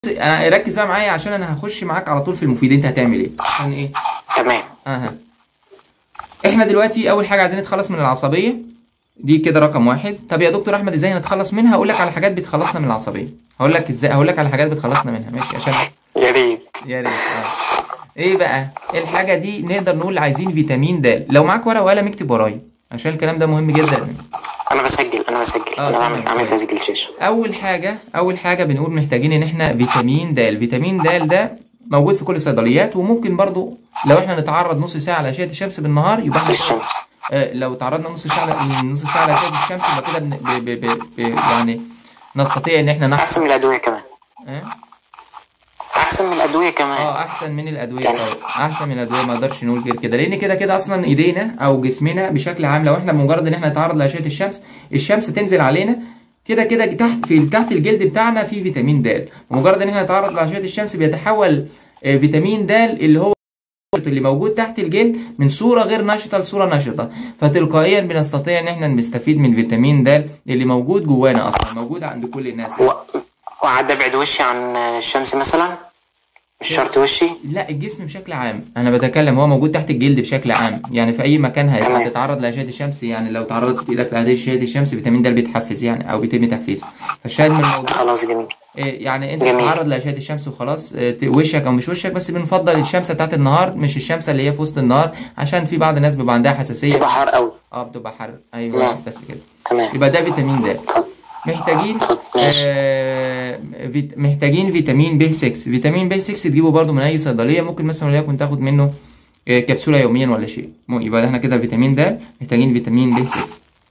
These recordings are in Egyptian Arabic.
انا ركز بقى معايا عشان انا هخش معاك على طول في المفيد انت هتعمل ايه عشان ايه تمام اها احنا دلوقتي اول حاجه عايزين نتخلص من العصبيه دي كده رقم واحد طب يا دكتور احمد ازاي نتخلص منها هقول لك على حاجات بتخلصنا من العصبيه هقول لك ازاي هقول لك على حاجات بتخلصنا منها ماشي عشان يا ريت يا ريت اه ايه بقى الحاجه دي نقدر نقول عايزين فيتامين د لو معاك ورقه وقلم اكتب ورايا عشان الكلام ده مهم جدا انا بسجل انا بسجل آه، انا بعمل تمام. عامل تسجيل شاشه اول حاجه اول حاجه بنقول محتاجين ان احنا فيتامين د فيتامين د ده موجود في كل الصيدليات وممكن برضو لو احنا نتعرض نص ساعه لاشعه الشمس بالنهار يبقى احنا الشمس آه، لو تعرضنا نص ساعه نص ساعه لاشعه الشمس يبقى كده بن- ب- ب- ب- ب- يعني نستطيع ان احنا نحصل احسن من الادويه كمان آه؟ احسن من الادويه كمان اه احسن من الادويه يعني- اه احسن من الادويه ما اقدرش نقول غير كده لان كده كده اصلا ايدينا او جسمنا بشكل عام لو احنا بمجرد ان احنا نتعرض لاشعه الشمس الشمس تنزل علينا كده كده تحت في تحت الجلد بتاعنا في فيتامين د بمجرد ان احنا نتعرض لاشعه الشمس بيتحول آه، فيتامين د اللي هو اللي موجود تحت الجلد من صوره غير نشطه لصوره نشطه فتلقائيا بنستطيع ان احنا نستفيد من فيتامين د اللي موجود جوانا اصلا موجود عند كل الناس و... وقعد ابعد وشي عن الشمس مثلا مش شرط وشي لا الجسم بشكل عام انا بتكلم هو موجود تحت الجلد بشكل عام يعني في اي مكان هيبقى تمام. تتعرض لاشعه الشمس يعني لو تعرضت ايدك لاشعه الشمس فيتامين د بيتحفز يعني او بيتم تحفيزه فالشاهد من الموضوع خلاص جميل إيه يعني انت جميل. تتعرض لاشعه الشمس وخلاص إيه، ت- وشك او مش وشك بس بنفضل الشمس بتاعت النهار مش الشمس اللي هي في وسط النهار عشان في بعض الناس بيبقى عندها حساسيه تبقى حار قوي اه بتبقى حر ايوه نعم. بس كده تمام يبقى ده فيتامين د اتفضل محتاجين اتفضل ماشي آه فيت- محتاجين فيتامين ب 6 فيتامين ب 6 تجيبه برضو من اي صيدليه ممكن مثلا وليكن تاخد منه آه، كبسوله يوميا ولا شيء مو- يبقى احنا كده فيتامين د محتاجين فيتامين ب 6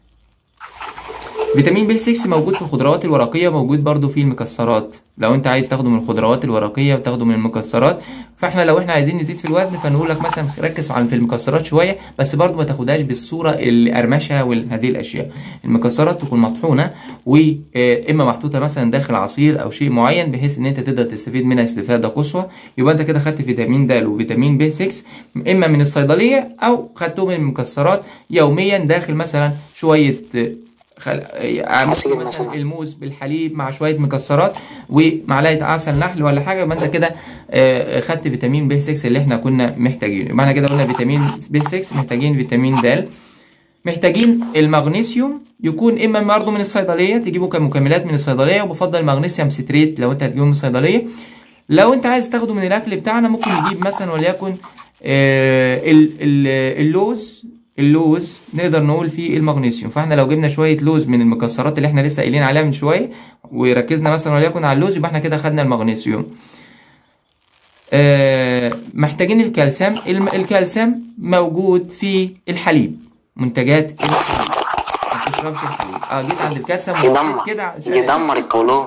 فيتامين ب 6 موجود في الخضروات الورقيه موجود برضو في المكسرات لو انت عايز تاخده من الخضروات الورقيه وتاخده من المكسرات فاحنا لو احنا عايزين نزيد في الوزن فنقول لك مثلا ركز على في المكسرات شويه بس برضو ما تاخدهاش بالصوره اللي قرمشه وهذه الاشياء المكسرات تكون مطحونه واما محطوطه مثلا داخل عصير او شيء معين بحيث ان انت تقدر تستفيد منها استفاده قصوى يبقى انت كده خدت فيتامين د وفيتامين ب 6 اما من الصيدليه او خدته من المكسرات يوميا داخل مثلا شويه آه، خل... آه، عصير ممكن مثلا مثلا. الموز بالحليب مع شويه مكسرات ومعلقه عسل نحل ولا حاجه يبقى انت كده آه، خدت فيتامين ب 6 اللي احنا كنا محتاجينه يبقى احنا كده قلنا فيتامين ب 6 محتاجين فيتامين د محتاجين المغنيسيوم يكون اما برضه من الصيدليه تجيبه كمكملات من الصيدليه وبفضل مغنيسيوم ستريت لو انت هتجيبه من الصيدليه لو انت عايز تاخده من الاكل بتاعنا ممكن نجيب مثلا وليكن آه، ال- ال- اللوز اللوز نقدر نقول فيه المغنيسيوم فاحنا لو جبنا شويه لوز من المكسرات اللي احنا لسه قايلين عليها من شويه وركزنا مثلا وليكن على اللوز يبقى احنا كده خدنا المغنيسيوم آه، محتاجين الكالسيوم الم- الكالسيوم موجود في الحليب منتجات الحليب ما تشربش الحليب اه جيت عند الكالسيوم يدمر وقفت كده عشان- يدمر القولون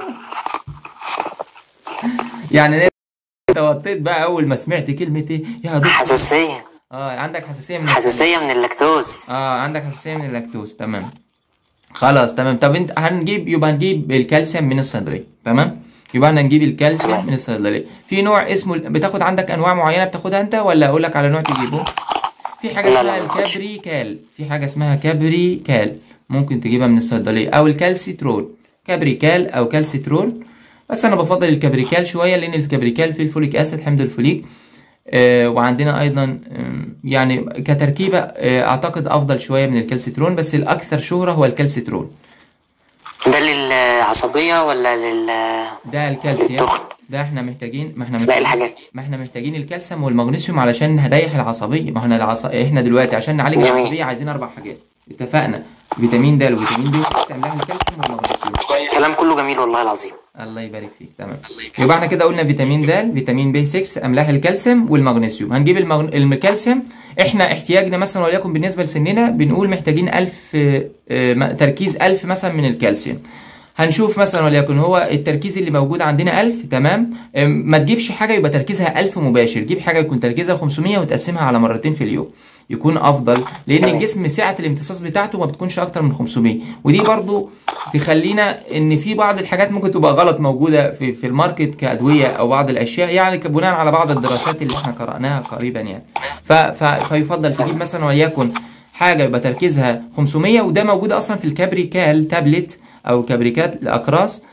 يعني انت وطيت بقى اول ما سمعت كلمه ايه يا دكتور حساسية اه عندك حساسيه من حساسية من اللاكتوز اه عندك حساسيه من اللاكتوز تمام خلاص تمام طب انت هنجيب يبقى هنجيب الكالسيوم من الصيدليه تمام يبقى احنا نجيب الكالسيوم من الصيدليه في نوع اسمه بتاخد عندك انواع معينه بتاخدها انت ولا اقول لك على نوع تجيبه في حاجه لا، لا، اسمها ما باخدش. الكابريكال في حاجه اسمها كابريكال ممكن تجيبها من الصيدليه او الكالسيترول كابريكال او كالسيترول بس انا بفضل الكابريكال شويه لان الكابريكال فيه الفوليك اسيد حمض الفوليك آه، وعندنا ايضا آم، يعني كتركيبه آه، اعتقد افضل شويه من الكالسيترون بس الاكثر شهره هو الكالسيترون ده للعصبية ولا لل ده الكالسيوم التخن. ده احنا محتاجين ما احنا باقي محتاجين الحاجات ما احنا محتاجين الكالسيوم والمغنيسيوم علشان نريح العصبيه ما احنا العص... احنا دلوقتي عشان نعالج جميل. العصبيه عايزين اربع حاجات اتفقنا فيتامين د وفيتامين د املاح الكالسيوم والمغنيسيوم كلام كله جميل والله العظيم الله يبارك فيك تمام يبقى احنا كده قلنا فيتامين د فيتامين ب 6 املاح الكالسيوم والمغنيسيوم هنجيب المغن... الكالسيوم احنا احتياجنا مثلا وليكن بالنسبه لسننا بنقول محتاجين 1000 آه، آه، م- تركيز 1000 مثلا من الكالسيوم هنشوف مثلا وليكن هو التركيز اللي موجود عندنا 1000 تمام آم، ما تجيبش حاجه يبقى تركيزها 1000 مباشر جيب حاجه يكون تركيزها 500 وتقسمها على مرتين في اليوم يكون افضل لان تمام. الجسم سعه الامتصاص بتاعته ما بتكونش اكتر من 500 ودي برضو تخلينا ان في بعض الحاجات ممكن تبقى غلط موجوده في في الماركت كادويه او بعض الاشياء يعني ك- بناء على بعض الدراسات اللي احنا قراناها قريبا يعني ف ف فيفضل تجيب مثلا وليكن حاجه يبقى تركيزها 500 وده موجود اصلا في الكابريكال تابلت او كبريكات الاقراص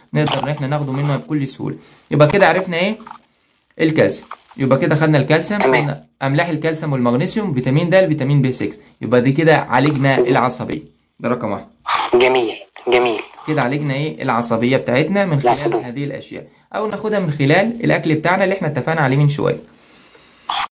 نقدر ان احنا ناخده منه بكل سهوله يبقى كده عرفنا ايه الكالسيوم يبقى كده خدنا الكالسيوم تمام. خدنا املاح الكالسيوم والمغنيسيوم فيتامين د فيتامين بي 6 يبقى دي كده عالجنا العصبيه ده رقم واحد جميل جميل كده عالجنا ايه العصبيه بتاعتنا من خلال العصبية. هذه الاشياء او ناخدها من خلال الاكل بتاعنا اللي احنا اتفقنا عليه من شويه